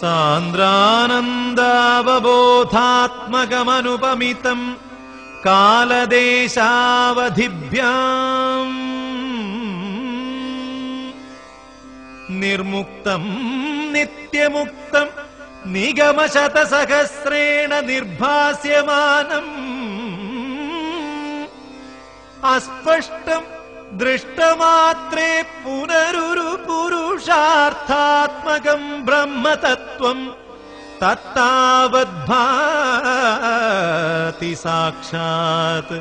സാന്ദ്രാനന്ദാവബോധാത്മകമനുപമിതം കാലദേശാവധിഭ്യാം നിർമുക്തം നിത്യമുക്തം നിഗമശതസഹസ്രേണ നിർഭാസ്യമാനം അസ്പഷ്ടം ദൃഷ്ടമാത്രേ പുനരുരു പുരുഷാർത്ഥാത്മകം ബ്രഹ്മതത്വം തത്താവദ്ഭാതി സാക്ഷാത്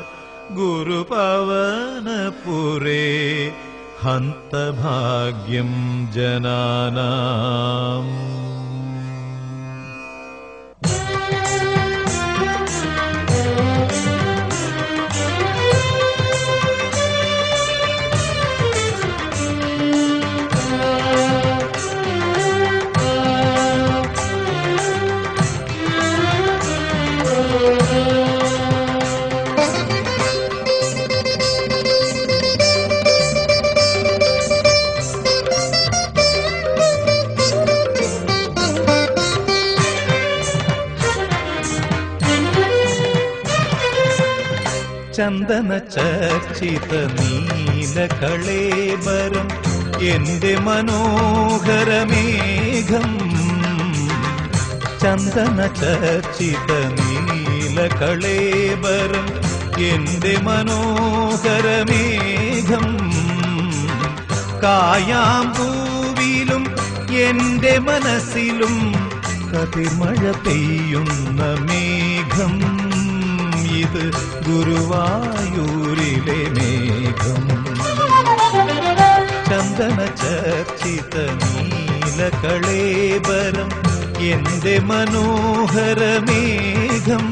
ഗുരുപവനപുരേ ഹന്തഭാഗ്യം ജനാനാം ചന്ദന ചർച്ചിത നീല കളേബരം എന്റെ മനോഹരമേഘം ചന്ദന ചർച്ചിത നീല കളേബരം എന്റെ മനോഹരമേഘം കായാമ്പൂവിലും എന്റെ മനസ്സിലും കതിർമഴ പെയ്യുന്ന മേഘം ഇത് ഗുരുവായൂരിലെ മേഘം ചന്ദന ചർച്ചിത നീല കളേബരം എന്റെ മനോഹരമേഘം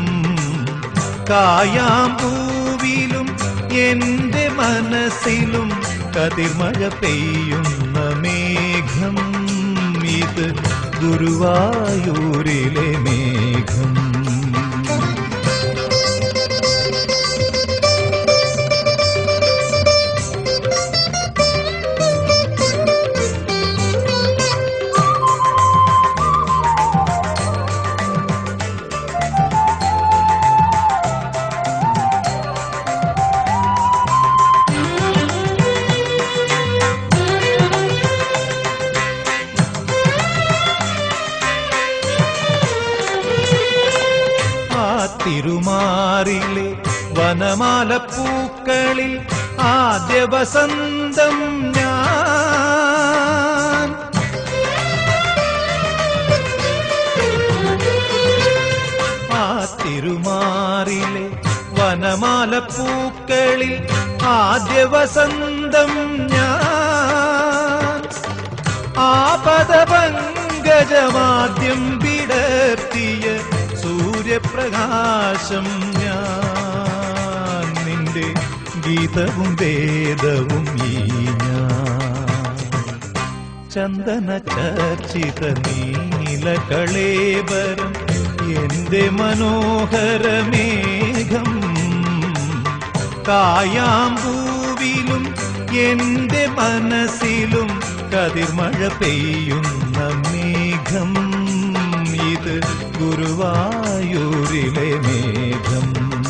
കായാമ്പൂവിലും എന്റെ മനസ്സിലും കതിർമഴ പെയ്യുന്ന മേഘം ഇത് ഗുരുവായൂരിലെ മേഘം ആ തിരുമാറിലെ വനമാല പൂക്കളിൽ ആദ്യ വസന്തം ഞാൻ ആ തിരുമാറിലെ വനമാല പൂക്കളിൽ ആദ്യ വസന്തം ഞാൻ ആപദപങ്കജമാദ്യം വിടർത്തിയ സൂര്യപ്രകാശം ഞാൻ നിന്റെ ഗീതവും വേദവും ഈ ഞാൻ ചന്ദന ചർച്ചിത നീല കളേബരം എന്റെ മനോഹരമേഘം കായാമ്പൂവിലും എന്റെ മനസ്സിലും കതിർമഴ പെയ്യുന്ന മേഘം ഇത് ഗുരുവായൂരിലെ മേഘം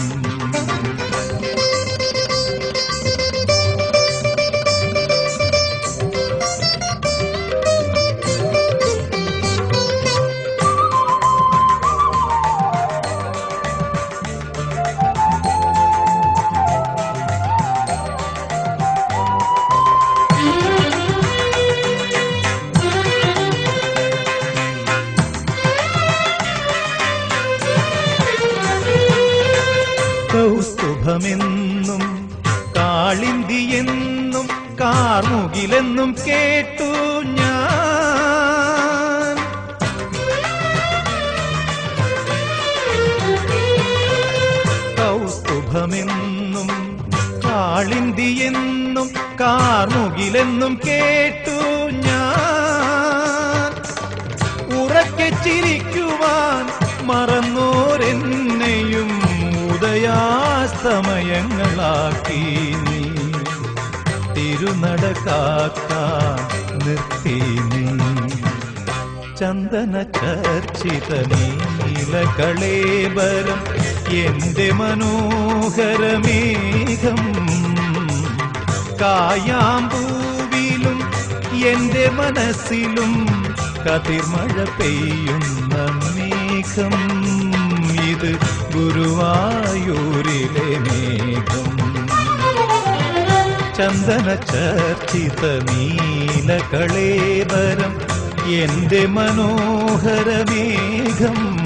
കൗസ്തുഭമെന്നും കാളിന്തിയെന്നും കാർമുകിലെന്നും കേട്ടു ഞാൻ കൗസ്തുഭമെന്നും കാളിന്തിയെന്നും കാർമുകിലെന്നും കേട്ടു ഞാൻ ഉറക്കെ ചിരിക്കുവാൻ മറന്നോരെന്നെയും ഉദയാസ്തമയങ്ങളാക്കി നീ തിരുനട കാക്കാൻ നിർത്തി നീ ചന്ദന ചർച്ചിത നീലകളേബരം എന്റെ മനോഹരമേഘം കായാമ്പൂവിലും എന്റെ മനസ്സിലും കതിർമഴ പെയ്യുന്ന മേഘം ഇത് ഗുരുവായൂരിലെ മേഘം ചന്ദന ചർച്ചിത നീലകളേബരം എന്റെ മനോഹരമേഘം